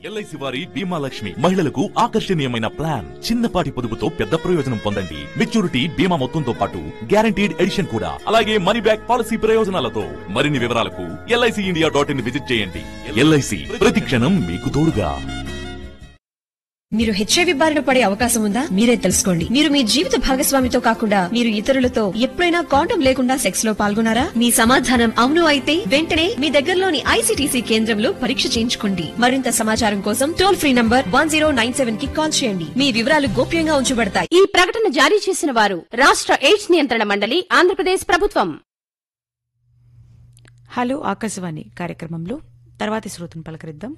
LIC వారి బీమా లక్ష్మి మహిళలకు ఆకర్షణీయమైన ప్లాన్ చిన్నపాటి పొదుపుతో పెద్ద ప్రయోజనం పొందండి మెచ్యూరిటీ బీమా మొత్తంతో పాటు గ్యారంటీడ్ ఎడిషన్ కూడా అలాగే మనీ బ్యాక్ పాలసీ ప్రయోజనాలతో మరిన్ని వివరాలకు LIC India dot in visit చేయండి ఎల్ఐసి ప్రతి క్షణం మీకు తోడుగా మీరు హెచ్ఐవి బారిన పడే అవకాశం ఉందా మీరే తెలుసుకోండి మీరు మీ జీవిత భాగస్వామితో కాకుండా మీరు ఇతరులతో ఎప్పుడైనా కాండం లేకుండా సెక్స్ లో పాల్గొన్నారా మీ సమాధానం అవును అయితే వెంటనే మీ దగ్గరలోని ఐసీటీసీ కేంద్రంలో పరీక్ష చేయించుకోండి మరింత సమాచారం కోసం టోల్ ఫ్రీ నంబర్ వన్ కి కాల్ చేయండి మీ వివరాలు గోప్యంగా ఉంచబడతాయి ఈ ప్రకటన జారీ చేసిన వారు రాష్ట్ర ఎయిడ్స్ నియంత్రణ మండలి ఆంధ్రప్రదేశ్ ప్రభుత్వం హలో ఆకాశవాణి కార్యక్రమంలో తర్వాతి శ్రోతను పలకరిద్దాం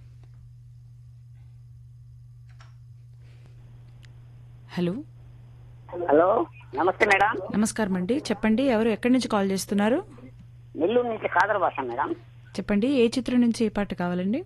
హలో హలో నమస్తే మేడం నమస్కారం అండి చెప్పండి ఎవరు ఎక్కడి నుంచి కాల్ చేస్తున్నారు నెల్లూరు నుంచి కాదర్ భాష మేడం చెప్పండి ఏ చిత్రం నుంచి ఏ పాట కావాలండి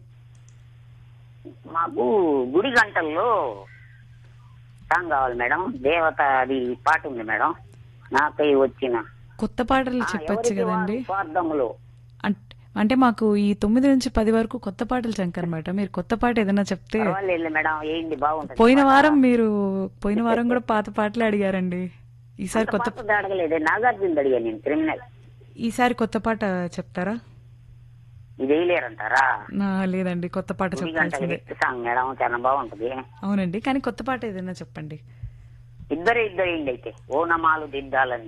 మాకు గుడి గంటల్లో సాంగ్ కావాలి మేడం దేవత అది పాట ఉంది మేడం నాకై వచ్చిన కొత్త పాటలు ఆ, చెప్పొచ్చు ఎవరికి కదండి వారు స్వార్థములు అంట్- అంటే మాకు ఈ తొమ్మిది నుంచి పది వరకు కొత్త పాటలు చంకనమాట మీరు కొత్త పాట ఏదైనా చెప్తే పర్వాలేదు మేడం ఏంటి బాగుంటుంది పోయిన పాట. వారం మీరు పోయిన వారం కూడా పాత పాటలు అడిగారండి ఈసారి అంత కొత్త పాత అడగలేదు నాగార్జున అడిగా నేను క్రిమినల్ ఈసారి కొత్త పాట చెప్తారా ఇది వేయలేరంటారా నా లేదండి కొత్త పాట గుడి గంటల చెప్పాల్సిందే వ్యక్తి సాంగ్ మేడం చాలా బాగుంటది అవునండి కానీ కొత్త పాట ఏదైనా చెప్పండి ఇద్దరు ఇద్దరు ఏంటి అయితే ఓనమాలు దిద్దాలని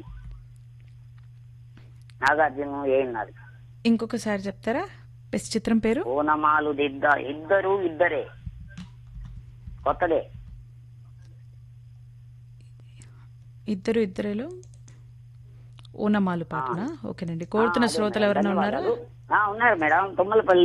నాగార్జున ఏన్నారు ఇంకొకసారి చెప్తారా బెస్ట్ చిత్రం పేరు ఓనమాలు దిద్ద ఇద్దరు ఇద్దరే కొత్తదే ఇద్దరు ఇద్దరేలో ఓనమాలు పాటనా ఓకేనండి కోరుతున్న శ్రోతలు ఎవరైనా ఉన్నారా ధన్యవాదాలు. ఆ, ఉన్నారు మేడం తుమ్మలపల్లి